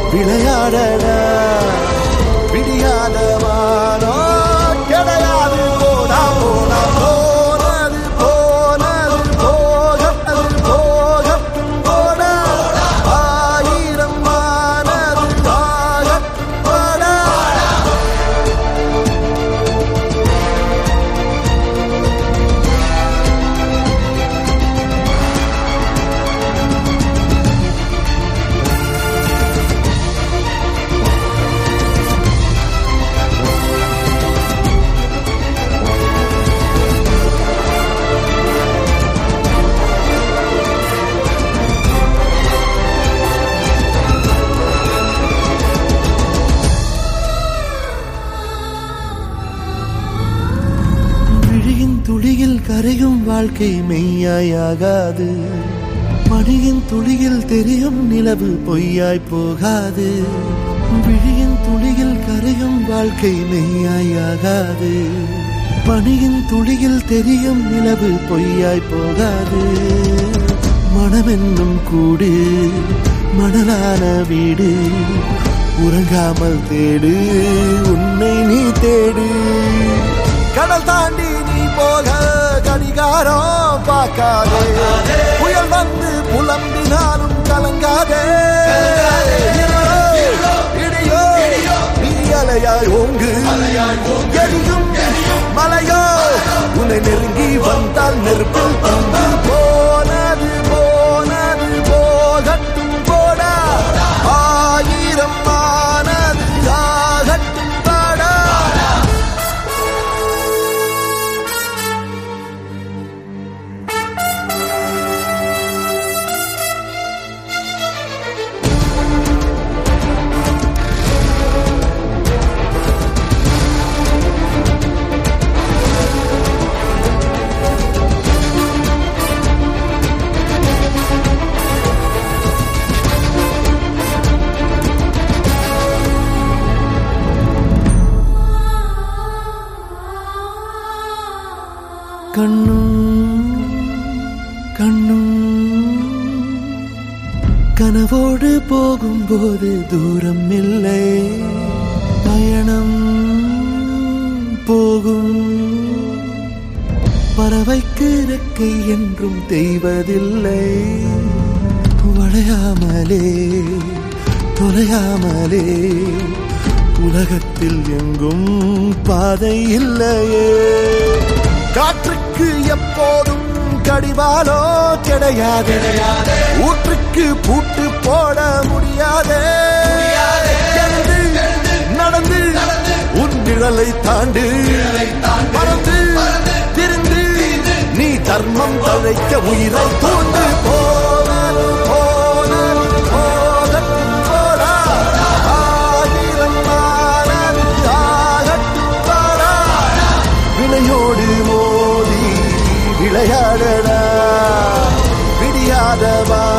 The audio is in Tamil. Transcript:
விளையாடடா விடியாதவானோ கிடையாது போனா போனா போனது போனது போகது போகட்டும் போடா ஆயிரம் மானது ஆகட்டும் போடா விழியின் துளியில் கரையும் வாழ்க்கை மெய்யாயாகாது மணியின் துளியில் தெரியும் நிலவு பொய்யாய் போகாது விழியின் துளியில் கரையும் வாழ்க்கை மெய்யாயாகாது மணியின் துளியில் தெரியும் நிலவு பொய்யாய் போகாது மனமென்னும் கூடு மணலான வீடு உறங்காமல் தேடு உன்னை நீ தேடு கடல் தாண்டி நீ போக கடிகாரம் பார்க்காதே புயல் வந்து புலம்பினாலும் கலங்காதே இருளோ, இடியோ நீ அலையாய் ஓங்கு எரியும் மலையோ உன்னை நெருங்கி வந்தால் நெருப்பில் தந்து போனது போனது போகட்டும் போடா ஆயிரம் ஆனது ஆகட்டும் பாடா கண்ணும் கண்ணும் கனவோடு போகும்போது தூரம் இல்லை பயணம் போகும் பறவைக்கு இறக்கை என்றும் தெய்வதில்லை வளையாமலே தொலையாமலே உலகத்தில் எங்கும் பாதை இல்லையே காற்றுக்கு எப்போதும் கடிவாளோ கிடையாது ஊற்றுக்கு பூட்டு போட முடியாதே எழுந்து, நடந்து உன் நிழலை தாண்டு பறந்து திரிந்து நீ தர்மம் தழைக்க உயிரை தூண்டு போனது போனது போகட்டும் போடா ஆயிரம் ஆனது ஆகட்டும் போடா வினையோடு மோதி விளையாடடா விடியாதவா